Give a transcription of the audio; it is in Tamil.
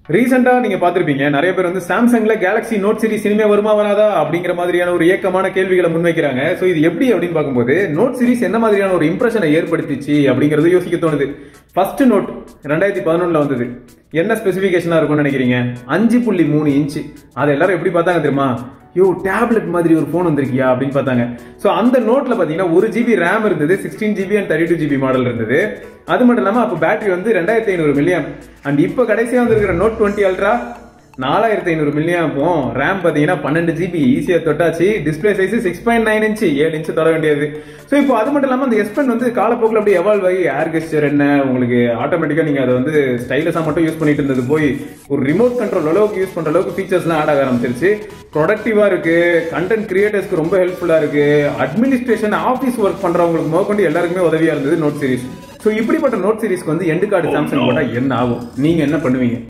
ரீசெண்டா நீங்க பாத்திருப்பீங்க நிறைய பேர் வந்து சாம்சங்ல கேலக்ஸி நோட் சீரிஸ் இனிமே வருமா வராதா அப்படிங்கிற மாதிரியான ஒரு ஏக்கமான கேள்விகளை முன்வைக்கிறாங்க சோ இது எப்படி அப்படின்னு பார்க்கும்போது நோட் சீரிஸ் என்ன மாதிரியான ஒரு இம்ப்ரெஷனை ஏற்படுத்திச்சு அப்படிங்கறது யோசிக்க தோணுது ஃபர்ஸ்ட் நோட் ரெண்டாயிரத்தி பதினொன்னுல வந்தது என்ன ஸ்பெசிபிகேஷனா இருக்கும்னு நினைக்கிறீங்க அஞ்சு புள்ளி மூணு இன்ச்சு அதை எல்லாரும் எப்படி பார்த்தாங்க தெரியுமா யோ டேப்லெட் மாதிரி ஒரு ஃபோன் வந்திருக்கியா அப்படின்னு பார்த்தாங்க ஸோ அந்த நோட்ல பாத்தீங்கன்னா ஒரு ஜிபி ரேம் இருந்தது sixteen GB and thirty two GB model இருந்தது அது மட்டும் இல்லாம அப்போ பேட்டரி வந்து ரெண்டாயிரத்தி ஐநூறு மில்லியம் அண்ட் இப்போ கடைசியா வந்திருக்கிற நோட் டுவெண்ட்டி அல்ட்ரா நாலாயிரத்தி ஐநூறு மில்லியம் போம் ரேம் பாத்தீங்கன்னா பன்னெண்டு ஜிபி ஈஸியா தொட்டாச்சு display size six point nine inch ஏழு இன்ச்சு தொட வேண்டியது ஸோ இப்போ அது மட்டும் இல்லாம அந்த எஸ் பென் வந்து காலப்போக்கில் அப்படியே எவால்வ் ஆகி ஏர் கெஸ்டர் என்ன உங்களுக்கு ஆட்டோமேட்டிக்கா நீங்க அதை வந்து ஸ்டைலஸா மட்டும் யூஸ் பண்ணிட்டு இருந்தது போய் ஒரு ரிமோட் கண்ட்ரோல் அளவுக்கு யூஸ் பண்ற அளவுக்கு ஃபீச்சர்ஸ்லாம் ஆட் ஆக ஆரம்பிச்சிருச்சு ப்ரொடக்டிவா இருக்கு கண்டென்ட் கிரியேட்டர்ஸ்க்கு ரொம்ப ஹெல்ப்ஃபுல்லா இருக்கு அட்மினிஸ்ட்ரேஷன் ஆஃபீஸ் ஒர்க் பண்றவங்களுக்கு முதற்கொண்டு எல்லாருக்குமே உதவியா இருந்தது நோட் சீரிஸ் ஸோ இப்படிப்பட்ட நோட் சீரிஸ்க்கு வந்து எண்டு கார்டு சாம்சங் போட்டா என்ன ஆகும் நீங்க என்ன பண்ணுவீங்க